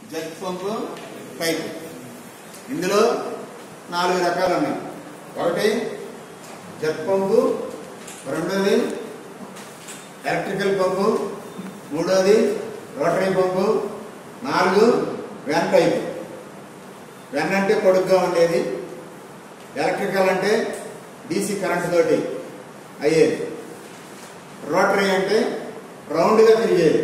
jet పంపు pipe ఇందులో నాలుగు రకాలు ఉన్నాయి ఒకటి జెట్ పంపు రెండోది ఎలక్ట్రికల్ పంపు మూడోది రోటరీ పంపు నాలుగు వెన్ పైప్ వెన్ అంటే పొడుగ్గా ఉండేది ఎలక్ట్రికల్ అంటే డీసీ కరెంట్ తోటి అయ్యేది రోటరీ అంటే రౌండ్గా తిరిగేది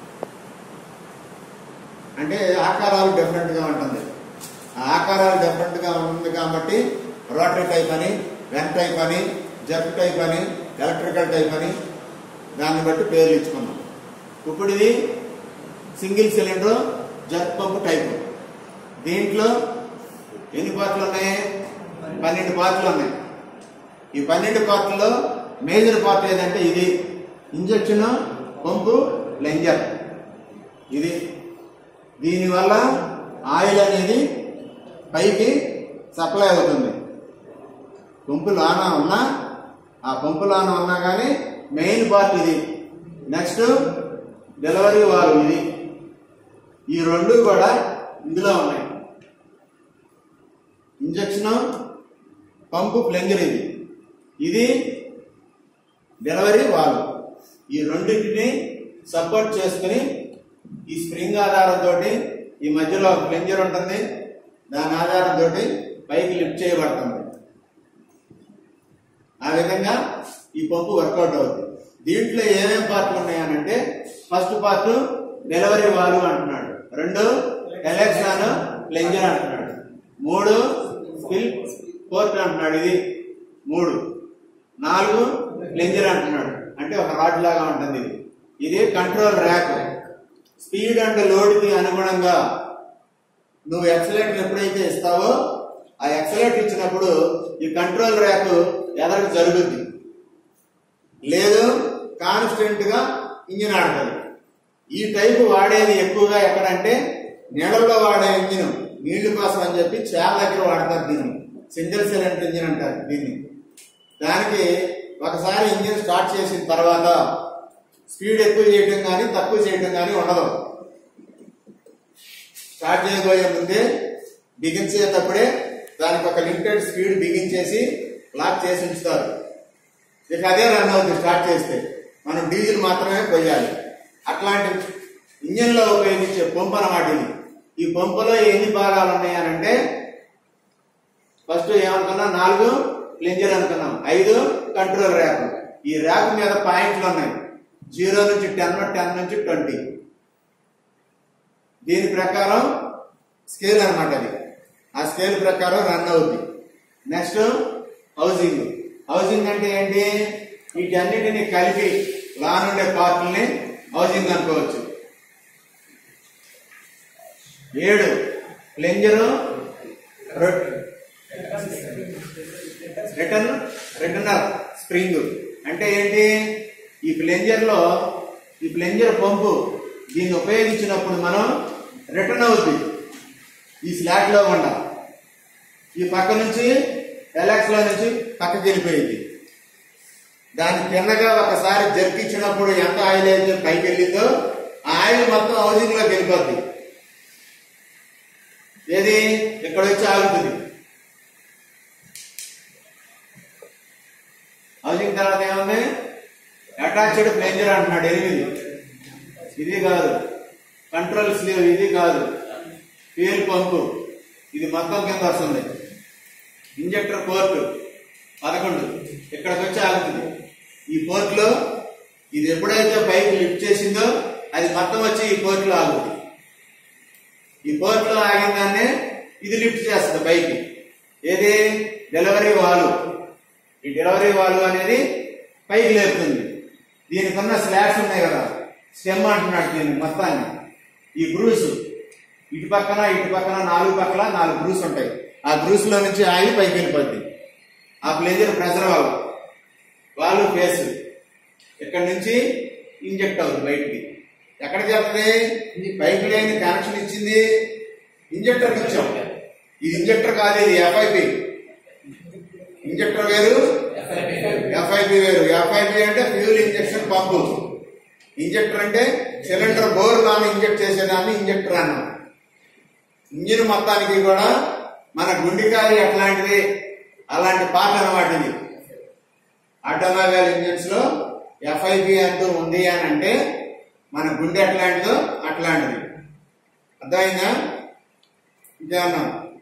అంటే ఆకారాలు డిఫరెంట్గా ఉంటుంది ఆ ఆకారాలు డిఫరెంట్గా ఉంటుంది కాబట్టి రోటరీ టైప్ అని వెన్ టైప్ అని జర్క్ టైప్ అని ఎలక్ట్రికల్ టైప్ అని దాన్ని బట్టి పేర్లు ఇచ్చుకున్నాం ఇప్పుడు ఇది single cylinder jerk pump type దీంట్లో ఎన్ని పార్ట్లు ఉన్నాయి పన్నెండు పార్ట్లు ఉన్నాయి ఈ పన్నెండు పార్ట్లలో మేజర్ పార్ట్ ఏదంటే ఇది ఇంజక్షన్ పంపు లెంజర్ ఇది దీనివల్ల ఆయిల్ అనేది పైకి సప్లై అవుతుంది పంపు లాన ఉన్నా ఆ పంపు లాన ఉన్నా కానీ మెయిన్ పార్ట్ ఇది నెక్స్ట్ డెలివరీ వాల్వ్ ఇది ఈ రెండు కూడా ఇందులో ఉన్నాయి ఇంజక్షన్ పంపు ప్లెంజర్ ఇది ఇది డెలివరీ వాల్వ్ ఈ రెండింటిని సపోర్ట్ చేసుకుని ఈ స్ప్రింగ్ ఆధారంతో ఈ మధ్యలో ఒక ప్లెంజర్ ఉంటుంది దాని ఆధారంతో పైకి లిఫ్ట్ చేయబడుతుంది ఆ విధంగా ఈ పంపు వర్కౌట్ అవుతుంది దీంట్లో ఏమేం పార్ట్లు ఉన్నాయనంటే ఫస్ట్ పార్ట్ డెలివరీ వాల్వ్ అంటున్నాడు రెండు ఎలక్ట్రాన్ ప్లెంజర్ అంటున్నాడు మూడు స్పిల్ పోర్ట్ అంటున్నాడు ఇది మూడు నాలుగు ప్లెంజర్ అంటున్నాడు అంటే ఒక రాడ్ లాగా ఉంటుంది ఇది ఇది control rack speed and load కి అనుగుణంగా నువ్వు ఎక్సలేటర్ ఎప్పుడైతే ఇస్తావో ఆ ఎక్సలేటర్ ఇచ్చినప్పుడు ఈ కంట్రోల్ ర్యాక్ ఎదరికి జరుగుద్ది లేదు కాన్స్టెంట్ గా ఇంజిన్ ఆడుతుంది ఈ టైప్ వాడేది ఎక్కువగా ఎక్కడంటే నీళ్ళల్లో వాడే ఇంజిన్ నీళ్లు కోసం అని చెప్పి చాలా దగ్గర వాడతారు దీన్ని సింగిల్ సిలిండర్ ఇంజిన్ అంటారు దీన్ని దానికి ఒకసారి ఇంజిన్ స్టార్ట్ చేసిన తర్వాత స్పీడ్ ఎక్కువ చేయడం కానీ తక్కువ చేయడం కానీ ఉండదు స్టార్ట్ చేయబోయే ముందే బిగించేటప్పుడే దానికి ఒక లిమిటెడ్ స్పీడ్ బిగించేసి లాక్ చేసి ఉంచుతారు ఇక అదే రన్ అవుతుంది స్టార్ట్ చేస్తే మనం డీజిల్ మాత్రమే పోయాలి అట్లాంటి ఇంజిన్ లో ఉపయోగించే పంపు అన్నమాట ఇది ఈ పంపులో ఎన్ని భాగాలు ఉన్నాయనంటే ఫస్ట్ ఏమనుకున్నాం నాలుగు ప్లెంజర్ అనుకున్నాం ఐదు కంట్రోల్ ర్యాక్ ఈ ర్యాక్ మీద పాయింట్లు ఉన్నాయి జీరో నుంచి టెన్ టెన్ నుంచి ట్వంటీ దీని ప్రకారం స్కేల్ అన్నమాట అది ఆ స్కేల్ ప్రకారం రన్ అవుద్ది నెక్స్ట్ హౌసింగ్ హౌసింగ్ అంటే ఏంటి వీటన్నిటిని కలిపి లానుండే పార్ట్లని హౌసింగ్ అనుకోవచ్చు ఏడు ప్లెంజరు రిటర్న్ రిటర్నర్ స్ప్రింగ్ అంటే ఏంటి ఈ ప్లెంజర్ లో ఈ ప్లెంజర్ పంపు దీన్ని ఉపయోగించినప్పుడు మనం రిటర్న్ అవుద్ది ఈ స్లాట్ లో గుండా ఈ పక్క నుంచి ఎలక్స్ లో నుంచి పక్కకి వెళ్ళిపోయింది దాని కిందగా ఒకసారి జరిపించినప్పుడు ఎంత ఆయిల్ అయితే పైకి వెళ్ళిందో ఆ ఆయిల్ మొత్తం హౌసింగ్ లోకి వెళ్ళిపోద్ది ఏది ఇక్కడ వచ్చి ఆగుతుంది హౌసింగ్ తర్వాత ఏముంది అటాచ్డ్ ప్లెంజర్ అంటున్నాడు ఎనిమిది ఇది కాదు కంట్రోల్ స్లీవ్ ఇది కాదు ఫ్యూయల్ పంపు ఇది మొత్తం కింద వస్తుంది ఇంజెక్టర్ పోర్ట్ పదకొండు ఇక్కడికి వచ్చి ఆగుతుంది ఈ పోర్ట్ లో ఇది ఎప్పుడైతే పైకి లిఫ్ట్ చేసిందో అది మొత్తం వచ్చి ఈ పోర్ట్ లో ఆగుతుంది ఈ పోర్ట్ లో ఆగిన దాన్నే ఇది లిఫ్ట్ చేస్తుంది పైకి ఏది డెలివరీ వాల్వ్ ఈ డెలివరీ వాల్వ్ అనేది పైకి లేపుతుంది దీనికి ఉన్న స్లాబ్స్ ఉన్నాయి కదా స్టెమ్ అంటున్నాడు దీన్ని మొత్తాన్ని ఈ బ్రూస్ ఇటు పక్కన ఇటు పక్కన నాలుగు పక్కల నాలుగు బ్రూస్ ఉంటాయి ఆ బ్రూస్ లో నుంచి ఆగి పైకి వెళ్ళిపోద్ది ఆ ప్లేజర్ ప్రెజర్ వాల్వ్ వాళ్ళు ఫేస్ ఇక్కడ నుంచి ఇంజెక్ట్ అవుతుంది బయటికి ఎక్కడికి వెళ్తుంది పైకి లేని కనెక్షన్ ఇచ్చింది ఇంజెక్టర్ ఇచ్చాం ఇది ఇంజెక్టర్ కాదు ఇది ఎఫ్ఐపి ఇంజెక్టర్ వేరు ఎఫ్ఐపి వేరు ఎఫ్ఐపి అంటే ఫ్యూల్ ఇంజెక్షన్ పంపు ఇంజెక్టర్ అంటే సిలిండర్ బోర్ లాగా ఇంజెక్ట్ చేసేదాన్ని ఇంజెక్టర్ అన్నాం ఇంజిన్ మొత్తానికి కూడా మన గుండెకాయ ఎట్లాంటిది అలాంటి పార్ట్ అనమాట ఇది ఆటోమొబైల్ ఇంజిన్స్ లో ఎఫ్ఐబి అంటూ ఉంది అని అంటే మన గుండె ఎట్లాంటిదో అట్లాంటిది అర్థమైందా ఇదే అన్నాం